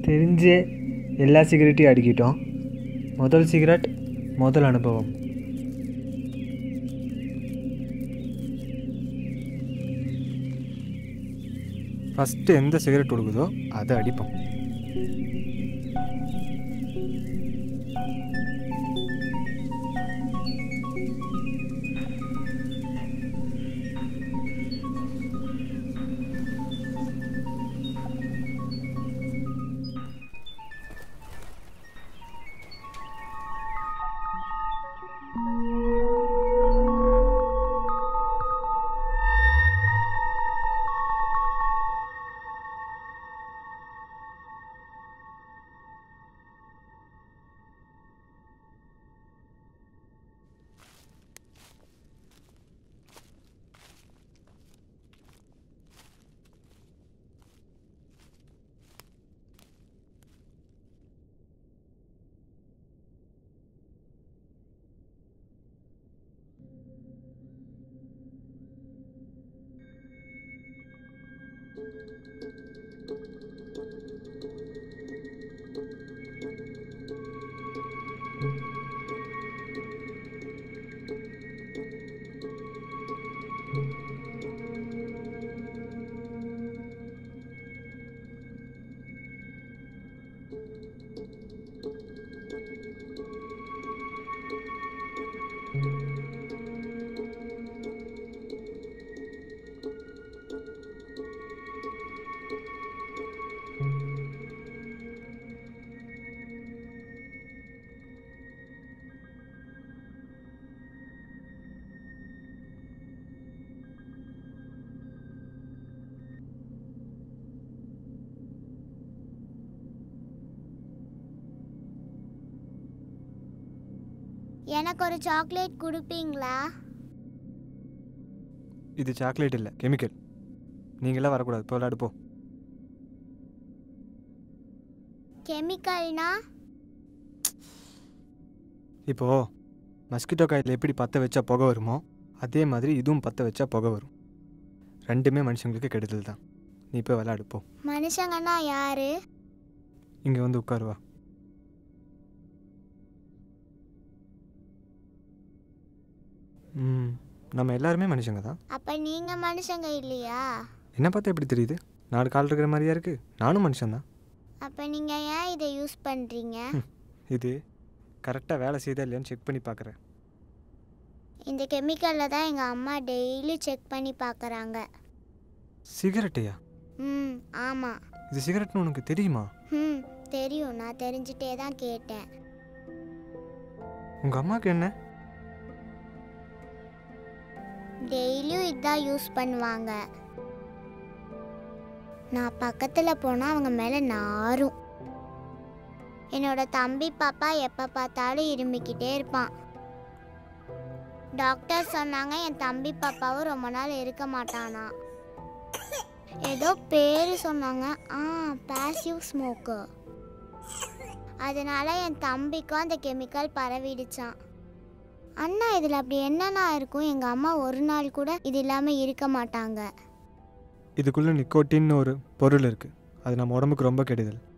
தெரிஞ்சே எல்லா சிகரெட்டையும் அடிக்கிட்டோம் முதல் சிகரெட் முதல் அனுபவம் ஃபஸ்ட்டு எந்த சிகரெட் கொடுக்குதோ அதை அடிப்போம் எனக்கு ஒரு சாக்லேட் கொடுப்பீங்களா இது சாக்லேட் இல்லை கெமிக்கல் நீங்களாம் வரக்கூடாது இப்போ விளையாடு போ கெமிக்கல்னா இப்போ மஸ்கிட்டோ காயில் எப்படி பற்ற வச்சா புகை வருமோ அதே மாதிரி இதுவும் பற்ற வச்சா புகை வரும் ரெண்டுமே மனுஷங்களுக்கு கெடுதல் தான் நீ இப்போ விளையாடு போ மனுஷங்கன்னா யாரு இங்கே வந்து உட்காருவா ம் நம்ம எல்லாருமே மனுஷங்க தான் அப்ப நீங்க மனுஷங்க இல்லையா என்ன பார்த்தா எப்படி தெரியுது நாலு கால் இருக்கிற மாதிரியா இருக்கு நானும் மனுஷன்தான் அப்ப நீங்க ஏன் இதை யூஸ் பண்றீங்க இது கரெக்டாக வேலை செய்தா இல்லையான்னு செக் பண்ணி பார்க்குறேன் இந்த கெமிக்கல்ல தான் எங்க அம்மா டெய்லி செக் பண்ணி பார்க்கறாங்க சிகரெட்டையா ம் ஆமா இது சிகரெட்னு உனக்கு தெரியுமா ம் தெரியும் நான் தெரிஞ்சுட்டே தான் கேட்டேன் உங்கள் அம்மாவுக்கு என்ன டெய்லியும் இதான் யூஸ் பண்ணுவாங்க நான் பக்கத்தில் போனால் அவங்க மேலே நாரும் என்னோட தம்பி பாப்பா எப்போ பார்த்தாலும் இருமிக்கிட்டே இருப்பான் டாக்டர் சொன்னாங்க என் தம்பி பாப்பாவும் ரொம்ப நாள் இருக்க மாட்டானா ஏதோ பேர் சொன்னாங்க ஆ பாசிவ் ஸ்மோக்கர் அதனால என் தம்பிக்கும் அந்த கெமிக்கல் பரவிடுச்சான் அண்ணா இதில் அப்படி என்னண்ணா இருக்கும் எங்கள் அம்மா ஒரு நாள் கூட இது இல்லாமல் இருக்க மாட்டாங்க இதுக்குள்ளே நிக்கோட்டின்னு ஒரு பொருள் இருக்குது அது நம்ம உடம்புக்கு ரொம்ப கெடுதல்